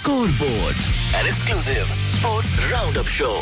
Scoreboard, an exclusive sports roundup show.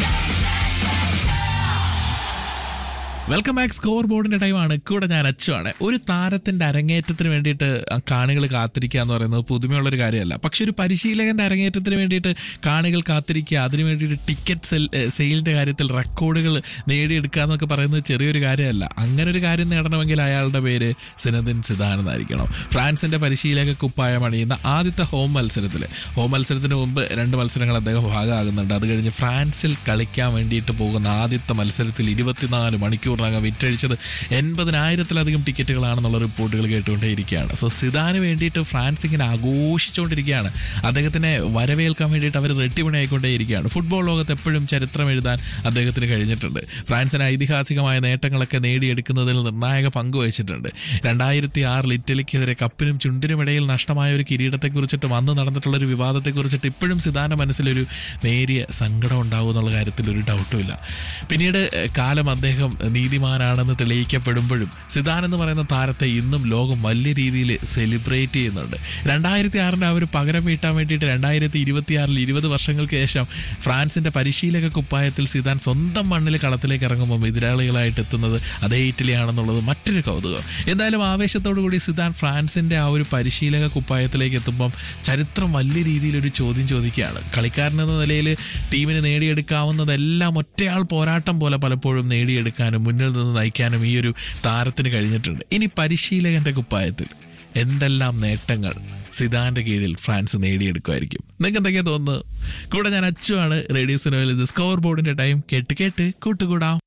Welcome back സ്കോർ ബോർഡിന്റെ ടൈമാണ് കൂടെ ഞാൻ അച്ചുവാണ് ഒരു താരത്തിന്റെ അരങ്ങേറ്റത്തിന് വേണ്ടിയിട്ട് കാണികൾ കാത്തിരിക്കുക എന്ന് പറയുന്നത് പുതുമയുള്ള ഒരു കാര്യമല്ല പക്ഷെ ഒരു പരിശീലകന്റെ അരങ്ങേറ്റത്തിന് വേണ്ടിയിട്ട് കാണികൾ കാത്തിരിക്കുക അതിനു വേണ്ടിയിട്ട് ടിക്കറ്റ് സെൽ സെയിലിന്റെ കാര്യത്തിൽ റെക്കോർഡുകൾ നേടിയെടുക്കുക എന്നൊക്കെ പറയുന്നത് ചെറിയൊരു കാര്യമല്ല അങ്ങനെ ഒരു കാര്യം നേടണമെങ്കിൽ അയാളുടെ പേര് സിനദിൻ സിദാൻ എന്നായിരിക്കണം ഫ്രാൻസിന്റെ പരിശീലക കുപ്പായം അണിയുന്ന ആദ്യത്തെ ഹോം മത്സരത്തിൽ ഹോം മത്സരത്തിന് മുമ്പ് രണ്ട് മത്സരങ്ങൾ അദ്ദേഹം ഭാഗമാകുന്നുണ്ട് അത് കഴിഞ്ഞ് ഫ്രാൻസിൽ കളിക്കാൻ വേണ്ടിയിട്ട് പോകുന്ന ആദ്യത്തെ മത്സരത്തിൽ ഇരുപത്തിനാല് മണിക്കൂറിനകം വിറ്റഴിച്ചത് എൺപതിനായിരത്തിലധികം ടിക്കറ്റുകളാണെന്നുള്ള റിപ്പോർട്ടുകൾ കേട്ടുകൊണ്ടേയിരിക്കുകയാണ് സോ സിദാന് വേണ്ടിയിട്ട് ഫ്രാൻസ് ഇങ്ങനെ ആഘോഷിച്ചുകൊണ്ടിരിക്കുകയാണ് അദ്ദേഹത്തിനെ വരവേൽക്കാൻ വേണ്ടിയിട്ട് അവർ റെട്ടിമണിയായിക്കൊണ്ടേയിരിക്കുകയാണ് ഫുട്ബോൾ ലോകത്ത് എപ്പോഴും ചരിത്രം എഴുതാൻ അദ്ദേഹത്തിന് കഴിഞ്ഞിട്ടുണ്ട് ഫ്രാൻസിന് ഐതിഹാസികമായ നേട്ടങ്ങളൊക്കെ നേടിയെടുക്കുന്നതിൽ നിർണായക പങ്ക് വഹിച്ചിട്ടുണ്ട് രണ്ടായിരത്തി ആറിൽ ഇറ്റലിക്കെതിരെ കപ്പിനും ചുണ്ടിനുമിടയിൽ നഷ്ടമായ ഒരു കിരീടത്തെക്കുറിച്ചിട്ടും അന്ന് നടന്നിട്ടുള്ള ഒരു വിവാദത്തെക്കുറിച്ചിട്ട് ഇപ്പോഴും സിദാന്റെ മനസ്സിലൊരു നേരിയ സങ്കടം ഉണ്ടാവും എന്നുള്ള കാര്യത്തിൽ ഒരു ഡൗട്ടും ഇല്ല പിന്നീട് ഏഹ്, കാലം അദ്ദേഹം നീതിമാനാണെന്ന് തെളിയിക്കപ്പെടുമ്പോഴും സിദാൻ എന്ന് പറയുന്ന താരത്തെ ഇന്നും ലോകം വലിയ രീതിയിൽ സെലിബ്രേറ്റ് ചെയ്യുന്നുണ്ട് രണ്ടായിരത്തി ആറിൻ്റെ ആ ഒരു പകരം വീട്ടാൻ വേണ്ടിയിട്ട് രണ്ടായിരത്തി ഇരുപത്തിയാറിൽ ഇരുപത് വർഷങ്ങൾക്ക് ശേഷം ഫ്രാൻസിന്റെ പരിശീലക കുപ്പായത്തിൽ സിദാൻ സ്വന്തം മണ്ണിൽ കളത്തിലേക്ക് ഇറങ്ങുമ്പോൾ എതിരാളികളായിട്ട് എത്തുന്നത് അതേ ഇറ്റലിയാണെന്നുള്ളത് മറ്റൊരു കൗതുകം എന്തായാലും ആവേശത്തോടു കൂടി സിദാൻ ഫ്രാൻസിന്റെ ആ ഒരു പരിശീലക കുപ്പായത്തിലേക്ക് എത്തുമ്പം ചരിത്രം വലിയ രീതിയിൽ ഒരു ചോദ്യം ചോദിക്കുകയാണ് കളിക്കാരൻ എന്ന നിലയിൽ ടീമിന് നേടിയെടുക്കാവുന്നതെല്ലാം ഒറ്റയാൾ പോരാട്ടം പോലെ പലപ്പോഴും നേടിയെടുക്കാനും മുന്നിൽ നിന്ന് നയിക്കാനും ഈ ഒരു താരത്തിന് കഴിഞ്ഞിട്ടുണ്ട് ഇനി പരിശീലകന്റെ കുപ്പായത്തിൽ എന്തെല്ലാം നേട്ടങ്ങൾ സിദാന്റെ കീഴിൽ ഫ്രാൻസ് നേടിയെടുക്കുമായിരിക്കും നിങ്ങൾക്ക് എന്തൊക്കെയാ തോന്നുന്നത് കൂടെ ഞാൻ അച്ചുവാണ് റേഡിയോ സിനിമയിൽ ഇത് സ്കോർ ബോർഡിന്റെ ടൈം കേട്ട് കേട്ട് കൂട്ടുകൂടാം